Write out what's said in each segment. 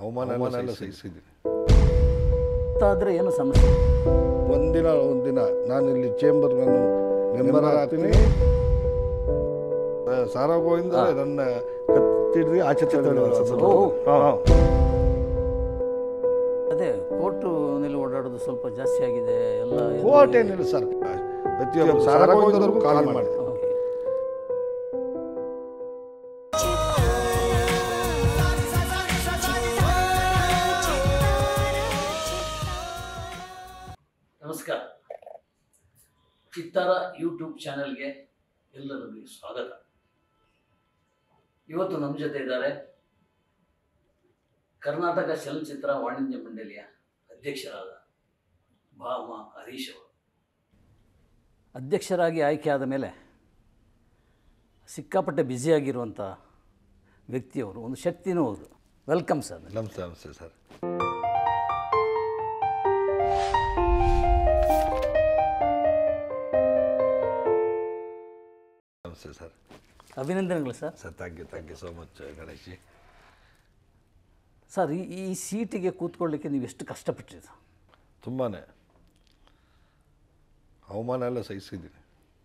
ಅವಮಾನ ಅವಮಾನ ಎಲ್ಲ ಸಹಿಸಿದ್ದೀನಿ ಗೊತ್ತಾದರೆ ಏನು ಸಮಸ್ಯೆ ಒಂದಿನ ಒಂದಿನ ನಾನು ಇಲ್ಲಿ ಚೇಂಬರ್ ನಾನು ಮೆಂಬರ್ ಆಗ್ತೀನಿ ಆ, ಸಾರಾ ಗೋವಿಂದ ನನ್ನ ಕತ್ತಿಡ್ರಿ ಆಚೆ ತಳ್ಳಿರೋ ಸಂದರ್ಭ. ಓ. ಹಾ, ಹಾ. ಅದೇ ಕೋರ್ಟುನಲ್ಲಿ ಓಡಾಡೋದು ಸ್ವಲ್ಪ ಜಾಸ್ತಿ ಆಗಿದೆ ಎಲ್ಲ ಕೋರ್ಟ್ ಏನಿಲ್ಲ ಸರ್ ಪ್ರತಿಯೊಬ್ಬರು ಸಾರಾ ಗೋವಿಂದವ್ರಿಗೂ ಕಾಲ್ ಮಾಡಿ ಓಕೆ ನಮಸ್ಕಾರ ಚಿತ್ತಾರ ಯೂಟ್ಯೂಬ್ ಚಾನೆಲ್ಗೆ ಎಲ್ಲರಿಗೂ ಸ್ವಾಗತ ಇವತ್ತು ನಮ್ಮ ಜೊತೆ ಇದ್ದಾರೆ ಕರ್ನಾಟಕ ಚಲನಚಿತ್ರ ವಾಣಿಜ್ಯ ಮಂಡಳಿಯ ಅಧ್ಯಕ್ಷರಾದ ಭಾಮ ಹರೀಶ್ ಅವರು ಅಧ್ಯಕ್ಷರಾಗಿ ಆಯ್ಕೆಯಾದ ಮೇಲೆ ಸಿಕ್ಕಾಪಟ್ಟೆ ಬ್ಯುಸಿಯಾಗಿರುವಂಥ ವ್ಯಕ್ತಿಯವರು ಒಂದು ಶಕ್ತಿನೂ ಹೌದು ವೆಲ್ಕಮ್ ಸರ್ ನಮಸ್ತೆ ನಮಸ್ತೆ ಸರ್ ನಮಸ್ತೆ ಸರ್ ಅಭಿನಂದನೆಗಳು sir sir thank you thank you so much Ganesh ji sir ಈ ಈ ಸೀಟಿಗೆ ಕೂತ್ಕೊಳ್ಳಿಕ್ಕೆ ನೀವು ಎಷ್ಟು ಕಷ್ಟಪಟ್ಟಿರಿ ಸರ್ ತುಂಬಾ ಅವಮಾನ ಎಲ್ಲ ಸಹಿಸಿದ್ದೀನಿ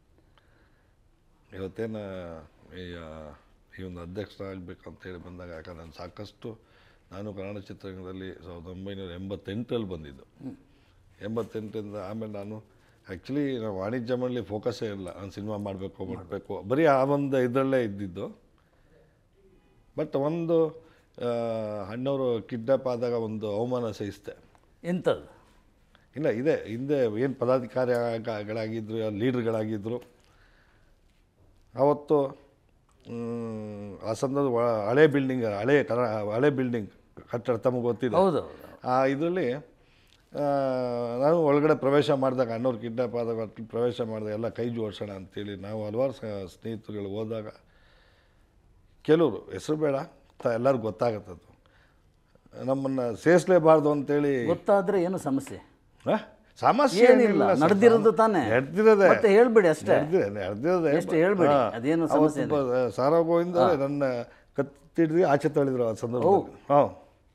ಇವತ್ತೇನು ಈ ಆ, ಈ ಒಂದು ಅಧ್ಯಕ್ಷರಾಗಬೇಕು ಅಂತೇಳಿ ಬಂದಾಗ ಯಾಕಂದ್ರೆ ನಾನು ಸಾಕಷ್ಟು ನಾನು ಕನ್ನಡ ಚಿತ್ರರಂಗದಲ್ಲಿ ಸಾವಿರದ ಒಂಬೈನೂರ ಎಂಬತ್ತೆಂಟರಲ್ಲಿ ಬಂದಿದ್ದು ಎಂಬತ್ತೆಂಟರಿಂದ ಆಮೇಲೆ ನಾನು ಆ್ಯಕ್ಚುಲಿ ನಾವು ವಾಣಿಜ್ಯ ಮಂಡಳಿ ಫೋಕಸ್ಸೇ ಇಲ್ಲ ನಾನು ಸಿನಿಮಾ ಮಾಡಬೇಕು ಮಾಡಬೇಕು ಬರೀ ಆ ಒಂದು ಇದರಲ್ಲೇ ಇದ್ದಿದ್ದು ಬಟ್ ಒಂದು ಆ, ಅಣ್ಣವರು ಕಿಡ್ನಾಪ್ ಆದಾಗ ಒಂದು ಅವಮಾನ ಸಹಿಸಿದೆ ಎಂಥದ್ದು ಇಲ್ಲ ಇದೆ ಹಿಂದೆ ಏನು ಪದಾಧಿಕಾರಿಗಳಾಗಿದ್ದರು ಲೀಡ್ರ್ಗಳಾಗಿದ್ದರು ಅವತ್ತು ಮ್, ಆ ಸಂದರ್ಭ ವ- ಹಳೆ ಬಿಲ್ಡಿಂಗ್ ಹಳೆ ಕನ್ನಡ ಹಳೆ ಬಿಲ್ಡಿಂಗ್ ಕಟ್ಟಡ ತಮಗೆ ಗೊತ್ತಿದೆ ಹೌದು ಆ ಇದರಲ್ಲಿ ನಾನು ಒಳಗಡೆ ಪ್ರವೇಶ ಮಾಡಿದಾಗ ಅಣ್ಣವ್ರು ಕಿಡ್ನಾಪ್ ಆದಾಗ ಪ್ರವೇಶ ಮಾಡಿದಾಗ ಎಲ್ಲ ಕೈ ಜೋಡಿಸೋಣ ಅಂತೇಳಿ ನಾವು ಹಲವಾರು ಸ- ಸ್ನೇಹಿತರುಗಳು ಹೋದಾಗ ಕೆಲವರು ಹೆಸರು ಬೇಡ ತ ಎಲ್ಲರಿಗೂ ಗೊತ್ತಾಗತ್ತದು ನಮ್ಮನ್ನು ಸೇರಿಸಲೇಬಾರ್ದು ಅಂತೇಳಿ ಗೊತ್ತಾದರೆ ಏನು ಸಮಸ್ಯೆ ಆ? ಸಮಸ್ಯೆ ಏನಿಲ್ಲ ಸರ್. ನಡೆದಿರೋದು ತಾನೇ ನಡೆದಿರೋದೇ ಮತ್ತೆ ಹೇಳ್ಬಿಡಿ ಅಷ್ಟೇ ನಡೆದಿದೆ ನಡೆದಿರೋದೇ ಎಷ್ಟು ಹೇಳ್ಬೇಡಿ, ಅದೇನು ಸಮಸ್ಯೆ ಇಲ್ಲ. ಸಾರಾ ಗೋವಿಂದ ನನ್ನ ಕತ್ತಿಡ್ರಿ ಆಚೆ ತಳ್ಳಿದ್ರು ಆ ಸಂದರ್ಭದಲ್ಲಿ ಹಾಂ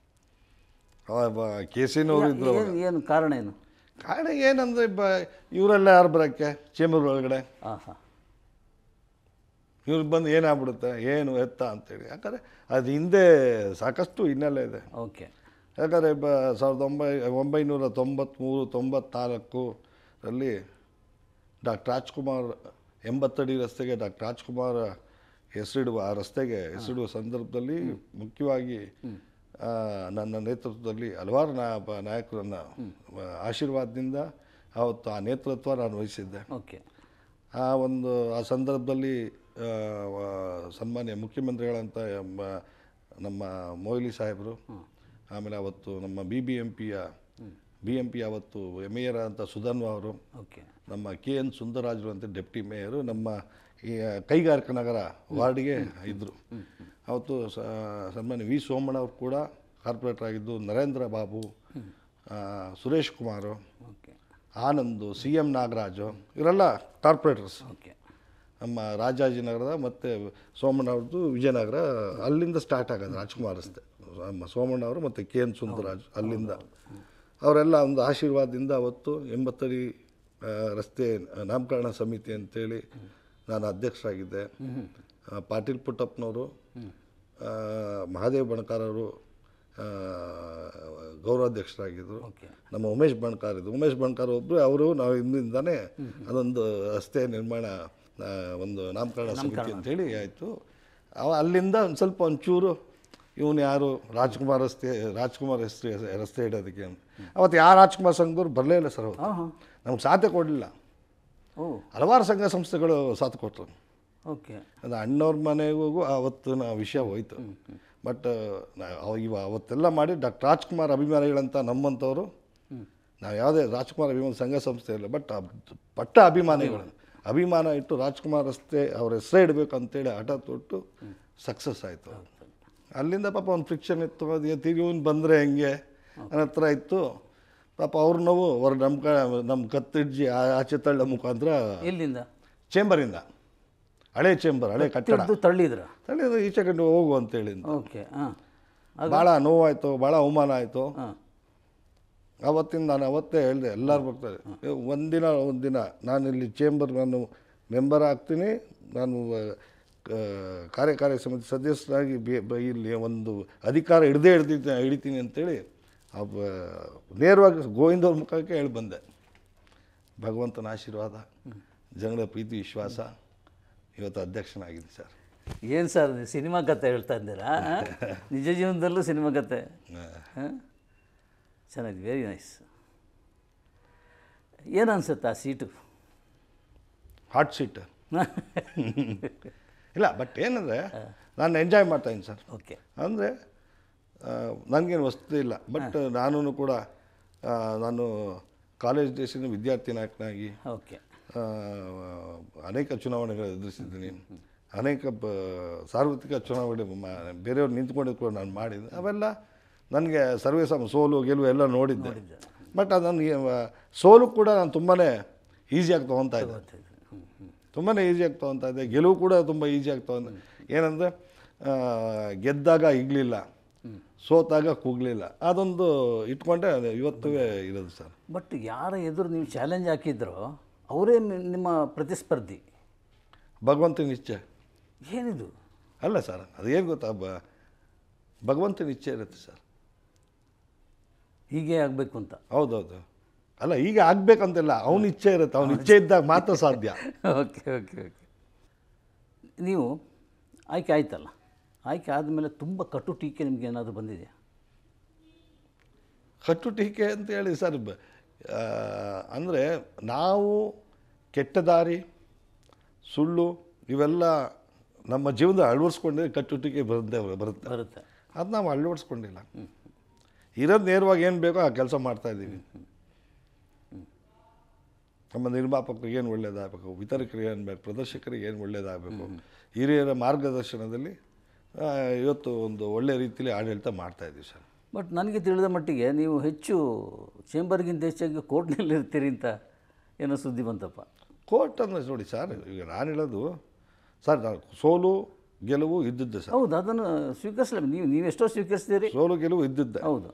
ಕೇಸಿನವ್ರು ಇದ್ರು ಅವಾಗ. ಏನು ಏನು ಕಾರಣ ಏನು ಕಾರಣ ಏನಂದ್ರೆ ಬ ಇವರೆಲ್ಲ ಯಾರು ಬರೋಕ್ಕೆ ಚೇಂಬರ್ ಒಳಗಡೆ ಹಾಂ ಹಾಂ ಇವ್ರಿಗೆ ಬಂದು ಏನಾಗ್ಬಿಡುತ್ತೆ ಏನು ಎತ್ತ ಅಂತೇಳಿ ಯಾಕಂದರೆ ಅದು ಹಿಂದೆ ಸಾಕಷ್ಟು ಹಿನ್ನೆಲೆ ಇದೆ ಓಕೆ ಯಾಕಂದರೆ ಬ ಸಾವಿರದ ಒಂಬೈ ಒಂಬೈನೂರ ತೊಂಬತ್ತ್ಮೂರು ತೊಂಬತ್ನಾಲ್ಕರಲ್ಲಿ ಡಾಕ್ಟರ್ ರಾಜ್ಕುಮಾರ್ ಎಂಬತ್ತಡಿ ರಸ್ತೆಗೆ ಡಾಕ್ಟರ್ ರಾಜ್ಕುಮಾರ್ ಹೆಸರಿಡುವ ಆ ರಸ್ತೆಗೆ ಹೆಸರಿಡುವ ಸಂದರ್ಭದಲ್ಲಿ ಮುಖ್ಯವಾಗಿ ಆ, ನನ್ನ ನೇತೃತ್ವದಲ್ಲಿ ಹಲವಾರು ನಾ ಬ- ನಾಯಕರು ನನ್ನ ಆ, ಆಶೀರ್ವಾದದಿಂದ ಅವತ್ತು ಆ ನೇತೃತ್ವ ನಾನು ವಹಿಸಿದ್ದೆ ಓಕೆ ಆ ಒಂದು ಆ ಸಂದರ್ಭದಲ್ಲಿ ಆ, ವ- ಸನ್ಮಾನ್ಯ ಮುಖ್ಯಮಂತ್ರಿಗಳಂತ ಎಂಬ- ನಮ್ಮ ಮೊಯ್ಲಿ ಸಾಹೇಬರು ಆಮೇಲೆ ಅವತ್ತು ನಮ್ಮ ಬಿ ಬಿ ಎಂ ಪಿಯ ಬಿ ಎಂ ಪಿ ಅವತ್ತು ಮೇಯರ್ ಅಂತ ಸುಧನ್ವ ಅವರು ಓಕೆ ನಮ್ಮ ಕೆ ಎನ್ ಸುಂದರರಾಜರು ಅಂತ ಡೆಪ್ಟಿ ಮೇಯರು ನಮ್ಮ ಈ ಕೈಗಾರಿಕಾ ನಗರ ವಾರ್ಡ್ಗೆ ಇದ್ದರು ಅವತ್ತು ಸ- ಸನ್ಮಾನ್ಯ ವಿ ಸೋಮಣ್ಣ ಅವರು ಕೂಡ ಕಾರ್ಪೊರೇಟರ್ ಆಗಿದ್ದು ನರೇಂದ್ರ ಬಾಬು ಆ, Suresh Kumar okay Anand C M Nagaraju ಇವರೆಲ್ಲ ಕಾರ್ಪೊರೇಟರ್ಸ್ ಓಕೆ ನಮ್ಮ ರಾಜಾಜಿನಗರದ ಮತ್ತು ಸೋಮಣ್ಣ ಅವ್ರದ್ದು ವಿಜಯನಗರ ಅಲ್ಲಿಂದ ಸ್ಟಾರ್ಟ್ ಆಗೋದು ರಾಜ್ಕುಮಾರ್ ರಸ್ತೆ ನಮ್ಮ ಸೋಮಣ್ಣ ಅವರು ಮತ್ತು ಕೆ ಎನ್ ಸುಂದರರಾಜ್ ಅಲ್ಲಿಂದ ಅವರೆಲ್ಲ ಒಂದು ಆಶೀರ್ವಾದದಿಂದ ಅವತ್ತು ಎಂಬತ್ತಡಿ ಆ, ರಸ್ತೆ ನಾಮಕರಣ ಸಮಿತಿ ಅಂತೇಳಿ ನಾನು ಅಧ್ಯಕ್ಷರಾಗಿದ್ದೆ ಆ, ಪಾಟೀಲ್ ಪುಟ್ಟಪ್ಪನವರು ಆ, ಮಹಾದೇವ್ ಬಣಕಾರವರು ಆ, ಗೌರವಾಧ್ಯಕ್ಷರಾಗಿದ್ದರು ಓಕೆ ನಮ್ಮ ಉಮೇಶ್ ಬಣ್ಕಾರ್ ಇದು ಉಮೇಶ್ ಬಣ್ಕಾರ್ ಒಬ್ಬರು ಅವರು ನಾವು ಹಿಂದಿಂದಾನೇ ಅದೊಂದು ರಸ್ತೆ ನಿರ್ಮಾಣ ಆ, ಒಂದು ನಾಮಕರಣ ಸಮಿತಿ ಅಂತೇಳಿ ಆಯಿತು ಅವ ಅಲ್ಲಿಂದ ಒಂದು ಸ್ವಲ್ಪ ಒಂಚೂರು ಇವನು ಯಾರು ರಾಜ್ಕುಮಾರ್ ರಸ್ತೆ ರಾಜ್ಕುಮಾರ್ ಹೆಸರು ರಸ್ತೆ ಇಡೋದಕ್ಕೆ ಅಂತ ಅವತ್ತು ಯಾವ ರಾಜ್ಕುಮಾರ್ ಸಂಘದವ್ರು ಬರಲೇ ಇಲ್ಲ ಸರ್ ಅವತ್ತು ಹಾಂ ಹಾಂ ನಮ್ಗೆ ಸಾಥೆ ಕೊಡಲಿಲ್ಲ ಓ ಹಲವಾರು ಸಂಘ ಸಂಸ್ಥೆಗಳು ಸಾಥ್ ಕೊಟ್ಟರು ಓಕೆ ಅದು ಅಣ್ಣವ್ರ ಮನೆಗೂ ಅವತ್ತಿನ ವಿಷಯ ಹೋಯ್ತು ಬಟ್ ಇವ ಅವತ್ತೆಲ್ಲ ಮಾಡಿ ಡಾಕ್ಟರ್ ರಾಜ್ಕುಮಾರ್ ಅಭಿಮಾನಿಗಳಂತ ನಮ್ಮಂಥವ್ರು ನಾವು ಯಾವುದೇ ರಾಜ್ಕುಮಾರ್ ಅಭಿಮಾನ ಸಂಘ ಸಂಸ್ಥೆ ಇಲ್ಲ ಬಟ್ ಪಟ್ಟ ಅಭಿಮಾನಿಗಳು ಅಭಿಮಾನ ಇಟ್ಟು ರಾಜ್ಕುಮಾರ್ ರಸ್ತೆ ಅವ್ರ ಹೆಸರೇ ಇಡಬೇಕು ಅಂತೇಳಿ ಹಠ ತೊಟ್ಟು ಸಕ್ಸಸ್ ಆಯಿತು ಅಲ್ಲಿಂದ ಪಾಪ ಒಂದು ಫ್ರಿಕ್ಷನ್ ಇತ್ತು ಅದು ತಿರುಗಿ ಬಂದರೆ ಹೆಂಗೆ ನನ್ನ ಹತ್ರ ಇತ್ತು ಪಾಪ ಅವ್ರ ನೋವು ಅವ್ರ ನಮ್ಮ ಕ ನಮ್ಮ ಕತ್ತಿಡ್ಜಿ ಆ- ಆಚೆ ತಳ್ಳ ಮುಖಾಂತರ ಎಲ್ಲಿಂದ ಚೇಂಬರಿಂದ ಹಳೆ ಚೇಂಬರ್ ಹಳೆ ಕಟ್ಟಡ ತಿರ್ದು ತಳ್ಳಿದ್ರ ತಳ್ಳಿದ್ರೆ ಈಚೆ ಕಡೆ ಹೋಗು ಅಂತೇಳಿ ಅಂತ. ಓಕೆ ಹಾಂ ಭಾಳ ನೋವಾಯಿತು ಭಾಳ ಅವಮಾನ ಆಯಿತು ಹಾಂ ಅವತ್ತಿಂದ ನಾನು ಅವತ್ತೇ ಹೇಳಿದೆ ಎಲ್ಲರೂ ಬರ್ತಾರೆ ಏ, ಒಂದಿನ ಒಂದಿನ ನಾನು ಇಲ್ಲಿ ಚೇಂಬರ್ ನಾನು ಮೆಂಬರ್ ಆಗ್ತೀನಿ ನಾನು ಆ, ಕ- ಕಾರ್ಯಕಾರಿ ಸಮಿತಿ ಸದಸ್ಯರಾಗಿ ಬೆ- ಬ- ಇಲ್ಲಿ ಒಂದು ಅಧಿಕಾರ ಹಿಡ್ದೇ ಹಿಡ್ದಿದ್ದೆ ಹಿಡಿತೀನಿ ಅಂತೇಳಿ ಆ ಬ- ನೇರವಾಗಿ ಗೋವಿಂದವ್ರ ಮುಖಕ್ಕೆ ಹೇಳಿ ಬಂದೆ ಭಗವಂತನ ಆಶೀರ್ವಾದ ಜನಗಳ ಪ್ರೀತಿ ವಿಶ್ವಾಸ ಇವತ್ತು ಅಧ್ಯಕ್ಷನಾಗಿದೆ ಸರ್ ಏನು ಸರ್ ನೀವು ಸಿನಿಮಾ ಕತೆ ಹೇಳ್ತಾ ಇದ್ದೀರಾ ಆ? ನಿಜ ಜೀವನದಲ್ಲೂ ಸಿನಿಮಾ ಕತೆ ಹಾಂ ಚೆನ್ನಾಗಿದೆ ವೆರಿ ನೈಸ್ ಏನು ಅನ್ಸುತ್ತೆ ಆ ಸೀಟು ಹಾಟ್ ಸೀಟ್ ಇಲ್ಲ ಬಟ್ ಏನಂದರೆ ನಾನು ಎಂಜಾಯ್ ಮಾಡ್ತಾಯಿದ್ದೀನಿ ಸರ್ ಓಕೆ ಅಂದರೆ ನನಗೇನು ವಸ್ತು ಇಲ್ಲ ಬಟ್ ನಾನು ಕೂಡ ಆ, ನಾನು ಕಾಲೇಜ್ ಡೇಸಿನ ವಿದ್ಯಾರ್ಥಿ ನಾಯಕನಾಗಿ ಓಕೆ ಆ, ಅನೇಕ ಚುನಾವಣೆಗಳು ಎದುರಿಸಿದ್ದೀನಿ ಅನೇಕ ಬ ಸಾರ್ವತ್ರಿಕ ಚುನಾವಣೆ ಮ- ಬೇರೆಯವ್ರು ನಿಂತ್ಕೊಂಡಿದ್ದು ಕೂಡ ನಾನು ಮಾಡಿದ್ದೆ ಅವೆಲ್ಲ ನನಗೆ ಸರ್ವೇ ಸಮ ಸೋಲು ಗೆಲುವು ಎಲ್ಲ ನೋಡಿದ್ದೆ ಬಟ್ ಅದು ನನಗೆ ಆ, ಸೋಲು ಕೂಡ ನಾನು ತುಂಬಾ ಈಸಿಯಾಗಿ ತೊಗೊತಾ ಇದ್ದೆ ಹ್ಞೂ ಹ್ಞೂ ತುಂಬಾ ಈಸಿಯಾಗಿ ತೊಗೊತಾ ಇದ್ದೆ ಗೆಲುವು ಕೂಡ ತುಂಬ ಈಸಿಯಾಗಿ ತೊಗೊಂಡೆ ಏನಂದರೆ ಗೆದ್ದಾಗ ಹಿಗ್ಲಿಲ್ಲ ಸೋತಾಗ ಕೂಗಲಿಲ್ಲ ಅದೊಂದು ಇಟ್ಕೊಂಡೆ ಅದು ಇವತ್ತೂ ಇರೋದು ಸರ್ ಬಟ್ ಯಾರ ಎದುರು ನೀವು ಚಾಲೆಂಜ್ ಹಾಕಿದ್ರೋ ಅವರೇ ನಿ- ನಿಮ್ಮ ಪ್ರತಿಸ್ಪರ್ಧಿ ಭಗವಂತನ ಇಚ್ಛೆ ಏನಿದು ಅಲ್ಲ ಸರ್ ಅದೇನು ಗೊತ್ತಾ ಬ ಭಗವಂತನ ಇಚ್ಛೆ ಇರುತ್ತೆ ಸರ್ ಹೀಗೆ ಆಗಬೇಕು ಅಂತ ಹೌದೌದು ಅಲ್ಲ ಈಗ ಆಗ್ಬೇಕಂತಿಲ್ಲ ಅವನ ಇಚ್ಛೆ ಇರುತ್ತೆ ಅವನ ಇಚ್ಛೆ ಇದ್ದಾಗ ಮಾತ್ರ ಸಾಧ್ಯ ಓಕೆ ಓಕೆ ಓಕೆ ನೀವು ಆಯ್ಕೆ ಆಯ್ತಲ್ಲ ಆಯ್ಕೆ ಆದಮೇಲೆ ತುಂಬ ಕಟು ಟೀಕೆ ನಿಮ್ಗೆ ಏನಾದರೂ ಬಂದಿದೆಯಾ ಕಟ್ಟು ಟೀಕೆ ಅಂತ ಹೇಳಿ ಸರ್ ಬ- ಆ, ಅಂದರೆ ನಾವು ಕೆಟ್ಟ ದಾರಿ ಸುಳ್ಳು ಇವೆಲ್ಲ ನಮ್ಮ ಜೀವನದಲ್ಲಿ ಅಳವಡಿಸ್ಕೊಂಡ್ರೆ ಕಟ್ಟು ಟೀಕೆ ಬರುತ್ತೆ ಬರುತ್ತೆ ಬರುತ್ತೆ ಅದು ನಾವು ಅಳವಡಿಸ್ಕೊಂಡಿಲ್ಲ ಇರೋದು ನೇರವಾಗಿ ಏನು ಬೇಕೋ ಆ ಕೆಲಸ ಮಾಡ್ತಾಯಿದ್ದೀವಿ ನಮ್ಮ ನಿರ್ಮಾಪಕರಿಗೆ ಏನು ಒಳ್ಳೇದಾಗಬೇಕು ವಿತರಕರಿಗೆ ಏನು ಬೇಕು ಪ್ರದರ್ಶಕರಿಗೆ ಏನು ಒಳ್ಳೇದಾಗಬೇಕು ಹಿರಿಯರ ಮಾರ್ಗದರ್ಶನದಲ್ಲಿ ಆ, ಇವತ್ತು ಒಂದು ಒಳ್ಳೆ ರೀತಿಯಲ್ಲಿ ಆಡಳಿತ ಮಾಡ್ತಾಯಿದ್ದೀವಿ ಸರ್ ಬಟ್ ನನಗೆ ತಿಳಿದ ಮಟ್ಟಿಗೆ ನೀವು ಹೆಚ್ಚು ಚೇಂಬರ್ಗಿಂತ ಹೆಚ್ಚಾಗಿ ಕೋರ್ಟ್ನಲ್ಲಿ ಇರ್ತೀರಿ ಅಂತ ಏನೋ ಸುದ್ದಿ ಬಂತಪ್ಪ ಕೋರ್ಟ್ ಅಂದರೆ ನೋಡಿ ಸರ್ ಈಗ ನಾನು ಹೇಳೋದು ಸರ್ ನಾನು ಸೋಲು ಗೆಲುವು ಇದ್ದದ್ದೆ ಸರ್ ಹೌದು ಅದನ್ನು ಸ್ವೀಕರಿಸಲ ನೀವು ನೀವೆಷ್ಟೋ ಸ್ವೀಕರಿಸ್ತೀರಿ ಸೋಲು ಗೆಲುವು ಇದ್ದದ್ದೆ ಹೌದು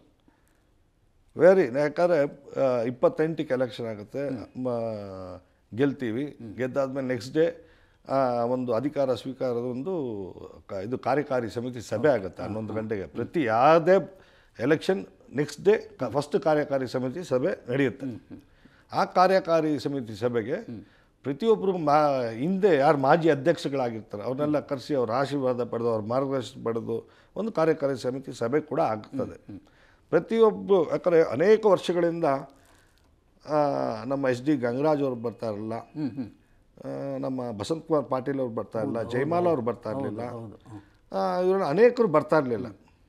ವೆರಿ ಯಾಕಂದರೆ ಇಪ್ಪತ್ತೆಂಟಕ್ಕೆ ಎಲೆಕ್ಷನ್ ಆಗುತ್ತೆ ಮ- ಗೆಲ್ತೀವಿ ಗೆದ್ದಾದ್ಮೇಲೆ ನೆಕ್ಸ್ಟ್ ಡೇ ಒಂದು ಅಧಿಕಾರ ಸ್ವೀಕಾರದ ಒಂದು ಕ- ಇದು ಕಾರ್ಯಕಾರಿ ಸಮಿತಿ ಸಭೆ ಆಗುತ್ತೆ ಹನ್ನೊಂದು ಗಂಟೆಗೆ ಪ್ರತಿ ಯಾವುದೇ ಎಲೆಕ್ಷನ್ ನೆಕ್ಸ್ಟ್ ಡೇ ಫಸ್ಟ್ ಕಾರ್ಯಕಾರಿ ಸಮಿತಿ ಸಭೆ ನಡೆಯುತ್ತೆ ಆ ಕಾರ್ಯಕಾರಿ ಸಮಿತಿ ಸಭೆಗೆ ಪ್ರತಿಯೊಬ್ಬರು ಮಾ ಹಿಂದೆ ಯಾರು ಮಾಜಿ ಅಧ್ಯಕ್ಷಗಳಾಗಿರ್ತಾರೆ ಅವ್ರನ್ನೆಲ್ಲ ಕರೆಸಿ ಅವ್ರ ಆಶೀರ್ವಾದ ಪಡೆದು ಅವ್ರ ಮಾರ್ಗದರ್ಶನ ಪಡೆದು ಒಂದು ಕಾರ್ಯಕಾರಿ ಸಮಿತಿ ಸಭೆ ಕೂಡ ಆಗ್ತದೆ ಪ್ರತಿಯೊಬ್ಬರು ಯಾಕಂದರೆ ಅನೇಕ ವರ್ಷಗಳಿಂದ ಆ, ನಮ್ಮ ಎಸ್ ಡಿ ಗಂಗರಾಜ್ ಅವ್ರು ಬರ್ತಾ ಇರಲಿಲ್ಲ ಆ, ನಮ್ಮ ಬಸಂತ್ ಕುಮಾರ್ ಪಾಟೀಲ್ ಅವ್ರು ಬರ್ತಾ ಇರಲಿಲ್ಲ ಜಯಮಾಲ ಅವ್ರು ಬರ್ತಾ ಇರಲಿಲ್ಲ ಇವ್ರನ್ನ ಅನೇಕರು ಬರ್ತಾ ಇರಲಿಲ್ಲ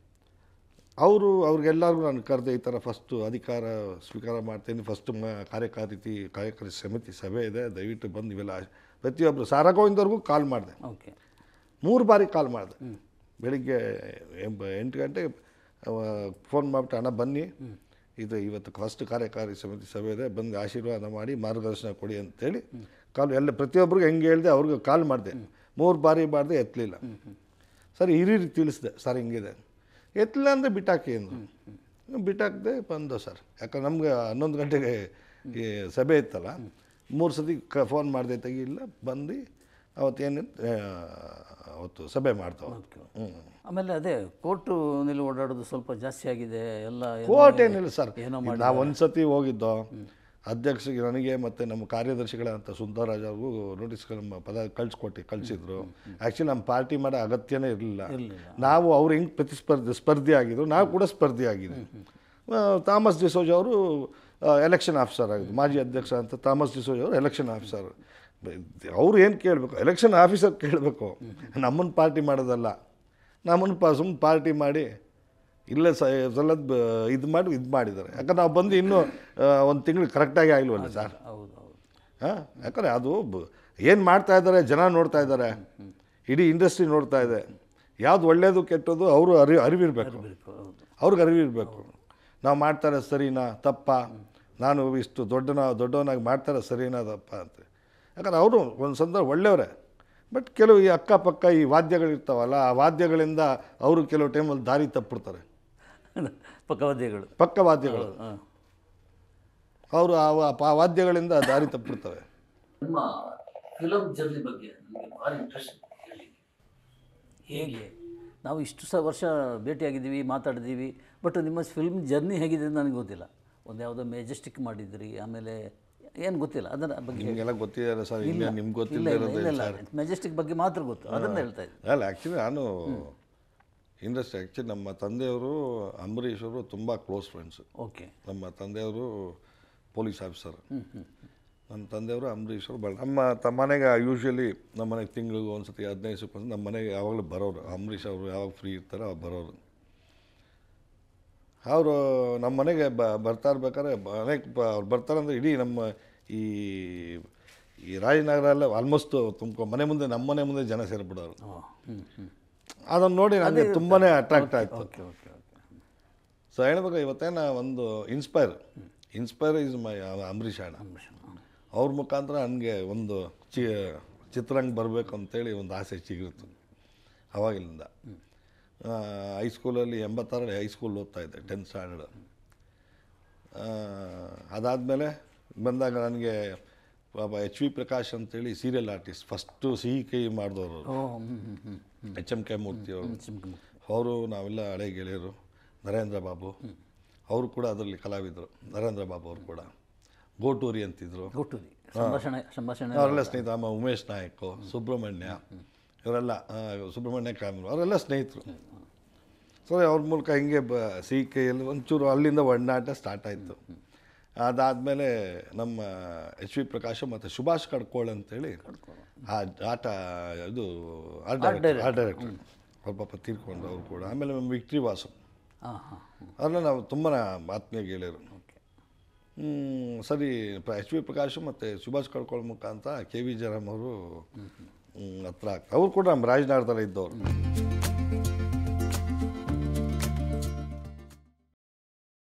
ಅವರು ಅವ್ರಿಗೆಲ್ಲರಿಗೂ ನಾನು ಕರೆದೆ ಈ ಥರ ಫಸ್ಟು ಅಧಿಕಾರ ಸ್ವೀಕಾರ ಮಾಡ್ತೀನಿ ಫಸ್ಟ್ ಮ ಕಾರ್ಯಕಾರಿ ಕಾರ್ಯಕಾರಿ ಸಮಿತಿ ಸಭೆ ಇದೆ ದಯವಿಟ್ಟು ಬಂದು ಇವೆಲ್ಲ ಪ್ರತಿಯೊಬ್ಬರು ಸಾರಾಗೋವಿಂದವ್ರಿಗೂ ಕಾಲ್ ಮಾಡಿದೆ ಓಕೆ ಮೂರು ಬಾರಿ ಕಾಲ್ ಮಾಡಿದೆ ಬೆಳಿಗ್ಗೆ ಎಂಬ- ಎಂಟು ಗಂಟೆಗೆ ಫೋನ್ ಮಾಡಿಬಿಟ್ಟು ಅಣ್ಣ ಬನ್ನಿ ಇದು ಇವತ್ತು ಫಸ್ಟ್ ಕಾರ್ಯಕಾರಿ ಸಮಿತಿ ಸಭೆ ಇದೆ ಬಂದು ಆಶೀರ್ವಾದ ಮಾಡಿ ಮಾರ್ಗದರ್ಶನ ಕೊಡಿ ಅಂತೇಳಿ ಕಾಲ್ ಎಲ್ಲ ಪ್ರತಿಯೊಬ್ಬರಿಗೆ ಹೆಂಗೆ ಹೇಳಿದೆ ಅವ್ರಿಗೆ ಕಾಲ್ ಮಾಡಿದೆ ಮೂರು ಬಾರಿ ಮಾಡಿದೆ ಎತ್ತಲಿಲ್ಲ ಸರಿ ಹಿರಿಯರಿಗೆ ತಿಳಿಸಿದೆ ಸರ್ ಹಿಂಗಿದೆ ಎತ್ತಲಿಲ್ಲ ಅಂದರೆ ಬಿಟ್ಟಾಕಿ ಅಂದರು ಬಿಟ್ಟಾಕದೆ ಬಂದು ಸರ್ ಯಾಕಂದ್ರೆ ನಮ್ಗೆ ಹನ್ನೊಂದು ಗಂಟೆಗೆ ಈ ಸಭೆ ಇತ್ತಲ್ಲ ಮೂರು ಸತಿ ಕ ಫೋನ್ ಮಾಡಿದೆ ತೆಗಿಲ್ಲ ಬಂದು ಅವತ್ತೇನು ಅವತ್ತು ಸಭೆ ಮಾಡ್ತಾವೆ ಹ್ಞೂ ಆಮೇಲೆ ಅದೇ ಕೋರ್ಟು ನಲ್ಲಿ ಓಡಾಡೋದು ಸ್ವಲ್ಪ ಜಾಸ್ತಿ ಆಗಿದೆ ಎಲ್ಲ ಏನೋ ಕೋರ್ಟ್ ಏನಿಲ್ಲ ಸರ್ ಏನೋ ನಾವು ಒಂದು ಸತಿ ಹೋಗಿದ್ದೋ ಅಧ್ಯಕ್ಷರಿಗೆ ನನಗೆ ಮತ್ತು ನಮ್ಮ ಕಾರ್ಯದರ್ಶಿಗಳಂತ ಸುಂದರರಾಜ್ ಅವ್ರಿಗೂ ನೋಟಿಸ್ ನಮ್ಮ ಪದ ಕಳ್ಸಿಕೊಟ್ಟು ಕಳಿಸಿದ್ರು ಆ್ಯಕ್ಚುಲಿ ನಮ್ಮ ಪಾರ್ಟಿ ಮಾಡೋ ಅಗತ್ಯನೇ ಇರಲಿಲ್ಲ ನಾವು ಅವ್ರು ಹೆಂಗೆ ಪ್ರತಿಸ್ಪರ್ಧಿ ಸ್ಪರ್ಧಿ ಆಗಿದ್ರು ನಾವು ಕೂಡ ಸ್ಪರ್ಧಿ ಆಗಿದ್ವಿ ಆ, ಥಾಮಸ್ ಡಿಸೋಜ್ ಅವರು ಎಲೆಕ್ಷನ್ ಆಫೀಸರ್ ಆಗಿದ್ರು ಮಾಜಿ ಅಧ್ಯಕ್ಷ ಅಂತ ಥಾಮಸ್ ಡಿಸೋಜ್ ಅವರು ಎಲೆಕ್ಷನ್ ಆಫೀಸರ್ ಅವ್ರು ಏನು ಕೇಳಬೇಕು ಎಲೆಕ್ಷನ್ ಆಫೀಸರ್ ಕೇಳಬೇಕು ನಮ್ಮನ್ನು ಪಾರ್ಟಿ ಮಾಡೋದಲ್ಲ ನಮ್ಮನ್ನು ಪಾ ಸುಮ್ಮನೆ ಪಾರ್ಟಿ ಮಾಡಿ ಇಲ್ಲೇ ಸ ಸಲದ್ ಇದು ಮಾಡಿ ಇದು ಮಾಡಿದ್ದಾರೆ ಯಾಕಂದ್ರೆ ನಾವು ಬಂದು ಇನ್ನೂ ಒಂದು ತಿಂಗಳು ಕರೆಕ್ಟಾಗಿ ಆಗಿಲ್ವಲ್ಲ ಸರ್ ಹೌದು ಹೌದು ಹಾಂ ಯಾಕಂದರೆ ಅದು ಏನು ಮಾಡ್ತಾ ಇದ್ದಾರೆ ಜನ ನೋಡ್ತಾ ಇದ್ದಾರೆ ಇಡೀ ಇಂಡಸ್ಟ್ರಿ ನೋಡ್ತಾ ಇದೆ ಯಾವ್ದು ಒಳ್ಳೆಯದು ಕೆಟ್ಟದ್ದು ಅವರು ಅರಿ ಅರಿವಿರಬೇಕು ಹೌದು ಅವ್ರಿಗೆ ಅರಿವಿರಬೇಕು ನಾವು ಮಾಡ್ತಾರೆ ಸರಿನಾ ತಪ್ಪ ನಾನು ಇಷ್ಟು ದೊಡ್ಡನ ದೊಡ್ಡವನಾಗಿ ಮಾಡ್ತಾರೆ ಸರಿನಾ ತಪ್ಪ ಅಂತ ಯಾಕಂದ್ರೆ ಅವರು ಒಂದು ಸಂದರ್ಭ ಒಳ್ಳೆಯವರೇ ಬಟ್ ಕೆಲವು ಈ ಅಕ್ಕಪಕ್ಕ ಈ ವಾದ್ಯಗಳಿರ್ತಾವಲ್ಲ ಆ ವಾದ್ಯಗಳಿಂದ ಅವರು ಕೆಲವು ಟೈಮಲ್ಲಿ ದಾರಿ ತಪ್ಪಿಡ್ತಾರೆ ಪಕ್ಕವಾದ್ಯಗಳು ಪಕ್ಕ ವಾದ್ಯಗಳು ಹಾಂ ಅವರು ಆ ವಾ- ಆ ವಾದ್ಯಗಳಿಂದ ದಾರಿ ತಪ್ಪಿಡ್ತವೆ ನಿಮ್ಮ ಫಿಲಮ್ ಜರ್ನಿ ಬಗ್ಗೆ ನನಗೆ ಭಾರಿ ಇಂಟ್ರೆಸ್ಟ್ ಹೇಗೆ ನಾವು ಇಷ್ಟು ಸಹ ವರ್ಷ ಭೇಟಿಯಾಗಿದ್ದೀವಿ ಮಾತಾಡಿದ್ದೀವಿ ಬಟ್ ನಿಮ್ಮ ಫಿಲ್ಮ್ ಜರ್ನಿ ಹೇಗಿದೆ ಅಂತ ನನಗೆ ಗೊತ್ತಿಲ್ಲ ಒಂದು ಯಾವುದೋ ಮೆಜೆಸ್ಟಿಕ್ ಮಾಡಿದ್ರಿ ಆಮೇಲೆ ಏನು ಗೊತ್ತಿಲ್ಲ ಅದರ ಬಗ್ಗೆ ನಿಮಗೆಲ್ಲ ಗೊತ್ತಿದ್ದಾರೆ ಸರ್ ಇಲ್ಲ ನಿಮ್ಗೆ ಇಲ್ಲ ಗೊತ್ತಿಲ್ಲದೆ ಇಲ್ಲ ಇರೋದು ಇಲ್ಲ ಇಲ್ಲ ಮೆಜೆಸ್ಟಿಕ್ ಬಗ್ಗೆ ಮಾತ್ರ ಗೊತ್ತು ಅದನ್ನು ಹೇಳ್ತಾ ಇದ್ದೆ ಅಲ್ಲ ಆ್ಯಕ್ಚುಲಿ ನಾನು ಇಂಡಸ್ಟ್ರಿ ಆ್ಯಕ್ಚುಲಿ ನಮ್ಮ ತಂದೆಯವರು ಅಂಬರೀಷ್ ಅವರು ತುಂಬ ಕ್ಲೋಸ್ ಫ್ರೆಂಡ್ಸು ಓಕೆ ನಮ್ಮ ತಂದೆಯವರು ಪೊಲೀಸ್ ಆಫೀಸರ್ ನಮ್ಮ ತಂದೆಯವರು ಅಂಬರೀಷ್ ಅವರು ಬಳ ನಮ್ಮ ತ ಮನೆಗೆ ಯೂಶ್ವಲಿ ನಮ್ಮ ಮನೆಗೆ ತಿಂಗಳಿಗೆ ಒಂದು ಸತಿ ಹದಿನೈದು ದಿವಸಕ್ಕೆ ನಮ್ಮ ಮನೆಗೆ ಯಾವಾಗಲೂ ಬರೋರು ಅಂಬರೀಷ್ ಅವರು ಯಾವಾಗ ಫ್ರೀ ಇರ್ತಾರೋ ಅವಾಗ ಬರೋರು ಅವರು ನಮ್ಮ ಮನೆಗೆ ಬ ಬರ್ತಾ ಇರ್ಬೇಕಾದ್ರೆ ಮನೆಗೆ ಬ ಅವ್ರು ಬರ್ತಾರಂದ್ರೆ ಇಡೀ ನಮ್ಮ ಈ ಈ ರಾಜನಗರ ಎಲ್ಲ ಆಲ್ಮೋಸ್ಟ್ ತುಂಬ ಮನೆ ಮುಂದೆ ನಮ್ಮ ಮನೆ ಮುಂದೆ ಜನ ಸೇರಿಬಿಡೋರು ಹಾಂ ಹ್ಞೂ ಹ್ಞೂ ಅದನ್ನು ನೋಡಿ ನನಗೆ ತುಂಬಾ ಅಟ್ರಾಕ್ಟ್ ಆಯಿತು ಓಕೆ ಓಕೆ ಓಕೆ ಸೊ ಹೇಳ್ಬೇಕು ಇವತ್ತೇನ ಒಂದು inspire inspire is my Ambareesh ಅಣ್ಣ ಅವ್ರ ಮುಖಾಂತರ ನನಗೆ ಒಂದು ಚಿ ಚಿತ್ರರಂಗ ಬರಬೇಕು ಅಂತೇಳಿ ಒಂದು ಆಸೆ ಚಿಗುರಿತು ಅವಾಗಿಂದ ಹೈಸ್ಕೂಲಲ್ಲಿ ಎಂಬತ್ತಾರಲ್ಲಿ ಹೈಸ್ಕೂಲ್ ಓದ್ತಾ ಇದ್ದೆ ಟೆಂತ್ ಸ್ಟ್ಯಾಂಡರ್ಡ್ ಅದಾದಮೇಲೆ ಬಂದಾಗ ನನಗೆ ಪಾಪ ಎಚ್ ವಿ ಪ್ರಕಾಶ್ ಅಂತೇಳಿ ಸೀರಿಯಲ್ ಆರ್ಟಿಸ್ಟ್ ಫಸ್ಟು ಸಿಹಿ ಕೈ ಮಾಡಿದವರು ಓ ಹ್ಞೂ ಹ್ಞೂ ಹ್ಞೂ ಎಚ್ ಎಮ್ ಕೆ ಮೂರ್ತಿ ಅವರು ಹ್ಞೂ ಅವರು ನಾವೆಲ್ಲ ಹಳೆ ಗೆಳೆಯರು ನರೇಂದ್ರ ಬಾಬು ಅವರು ಕೂಡ ಅದರಲ್ಲಿ ಕಲಾವಿದರು ನರೇಂದ್ರ ಬಾಬು ಅವರು ಕೂಡ ಗೋಟೂರಿ ಅಂತಿದ್ರು ಹುಟ್ಟುದಿ ಸಂಭಾಷಣೆ ಸಂಭಾಷಣೆ ಅವರೆಲ್ಲ ಸ್ನೇಹಿತ ಆಮ ಉಮೇಶ್ ನಾಯಕ್ ಸುಬ್ರಹ್ಮಣ್ಯ ಇವರೆಲ್ಲ ಆ, ಸುಬ್ರಹ್ಮಣ್ಯ ಕಾಮರು ಅವರೆಲ್ಲ ಸ್ನೇಹಿತರು ಸೊ ಅವ್ರ ಮೂಲಕ ಹಿಂಗೆ ಬ ಸಿ ಕೈಯಲ್ಲಿ ಒಂಚೂರು ಅಲ್ಲಿಂದ ಒಡನಾಟ ಸ್ಟಾರ್ಟ್ ಆಯಿತು ಅದಾದಮೇಲೆ ನಮ್ಮ ಎಚ್ ವಿ ಪ್ರಕಾಶ್ ಮತ್ತು ಸುಭಾಷ್ ಕಡ್ಕೋಳ್ ಅಂತೇಳಿ ಆ ಆಟ ಇದು ಆರ್ಟ್ ಡೈರೆಕ್ಟರ್ ಆರ್ಟ್ ಡೈರೆಕ್ಟರ್ ಅವ್ರ ಪಾಪ ತೀರ್ಕೊಂಡು ಅವ್ರು ಕೂಡ ಆಮೇಲೆ ನಮ್ಮ ವಿಕ್ಟ್ರಿ ವಾಸು ಹಾಂ ಹಾಂ ಅವ್ರನ್ನ ನಾವು ತುಂಬ ಆತ್ಮೀಯ ಗೆಳೆಯರು ಓಕೆ ಹ್ಮ್, ಸರಿ ಎಚ್ ವಿ ಪ್ರಕಾಶ್ ಮತ್ತು ಸುಭಾಷ್ ಕಡ್ಕೊಳ್ಳೋ ಮುಖಾಂತರ ಕೆ ವಿ ಜಯರಾಮ್ ಅವರು ಹ್ಮ್, ಹತ್ರ ಆಗ್ತಾರೆ ಅವ್ರು ಕೂಡ ನಮ್ಮ ರಾಜನಗರದಲ್ಲೇ ಇದ್ದವರು